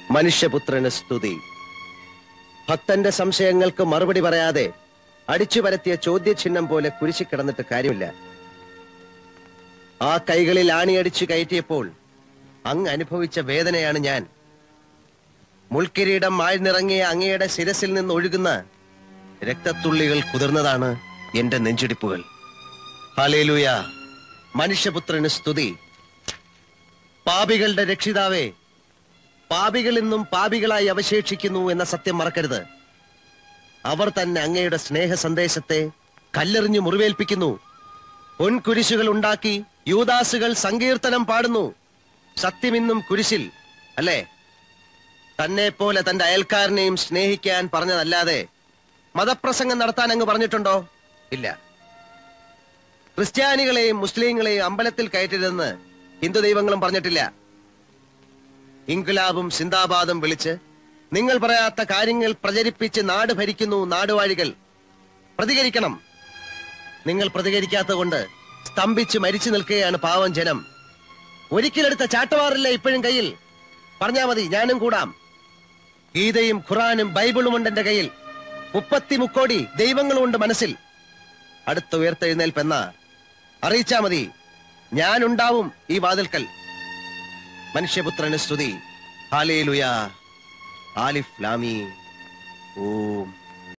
മനുഷ്യപുത്രന് സ്തുതി ഭക്തന്റെ സംശയങ്ങൾക്ക് മറുപടി പറയാതെ അടിച്ചു പരത്തിയ ചോദ്യചിഹ്നം പോലെ കുരിശി കിടന്നിട്ട് കാര്യമില്ല ആ കൈകളിൽ ആണിയടിച്ചു കയറ്റിയപ്പോൾ അങ്ങ് അനുഭവിച്ച വേദനയാണ് ഞാൻ മുൾക്കിരീടം ആഴ്ന്നിറങ്ങിയ അങ്ങയുടെ ശിരസിൽ നിന്ന് ഒഴുകുന്ന രക്തത്തുള്ളികൾ കുതിർന്നതാണ് എന്റെ നെഞ്ചിടിപ്പുകൾ ഹാലേലൂയ മനുഷ്യപുത്രന് സ്തുതി പാപികളുടെ രക്ഷിതാവേ പാപികൾ ഇന്നും പാപികളായി അവശേഷിക്കുന്നു എന്ന സത്യം മറക്കരുത് അവർ തന്നെ അങ്ങയുടെ സ്നേഹ സന്ദേശത്തെ കല്ലെറിഞ്ഞു മുറിവേൽപ്പിക്കുന്നു പൊൻകുരിശുകൾ ഉണ്ടാക്കി യൂദാസുകൾ സങ്കീർത്തനം പാടുന്നു സത്യം ഇന്നും കുരിശിൽ അല്ലേ തന്നെ പോലെ തന്റെ അയൽക്കാരനെയും സ്നേഹിക്കാൻ പറഞ്ഞതല്ലാതെ മതപ്രസംഗം നടത്താൻ അങ്ങ് പറഞ്ഞിട്ടുണ്ടോ ഇല്ല ക്രിസ്ത്യാനികളെയും മുസ്ലിങ്ങളെയും അമ്പലത്തിൽ കയറ്റരുതെന്ന് ഹിന്ദു ദൈവങ്ങളും പറഞ്ഞിട്ടില്ല ഇൻകുലാബും സിന്ദാബാദും വിളിച്ച് നിങ്ങൾ പറയാത്ത കാര്യങ്ങൾ പ്രചരിപ്പിച്ച് നാട് ഭരിക്കുന്നു നാടുവാഴികൾ പ്രതികരിക്കണം നിങ്ങൾ പ്രതികരിക്കാത്തത് കൊണ്ട് സ്തംഭിച്ച് മരിച്ചു നിൽക്കുകയാണ് പാവം ജനം ഒരിക്കലെടുത്ത ചാട്ടവാറില്ല ഇപ്പോഴും കയ്യിൽ പറഞ്ഞാ മതി ഞാനും കൂടാം ഗീതയും ഖുറാനും ബൈബിളും ഉണ്ട് എന്റെ കയ്യിൽ മുപ്പത്തി മുക്കോടി ദൈവങ്ങളുമുണ്ട് മനസ്സിൽ അടുത്ത ഉയർത്തെഴുന്നേൽപ്പെന്ന അറിയിച്ചാ മതി ഞാനുണ്ടാവും ഈ വാതിൽക്കൽ മനുഷ്യപുത്രന് സ്തുതി ഹാലേലുയ ആലിഫ് ലാമി ഓം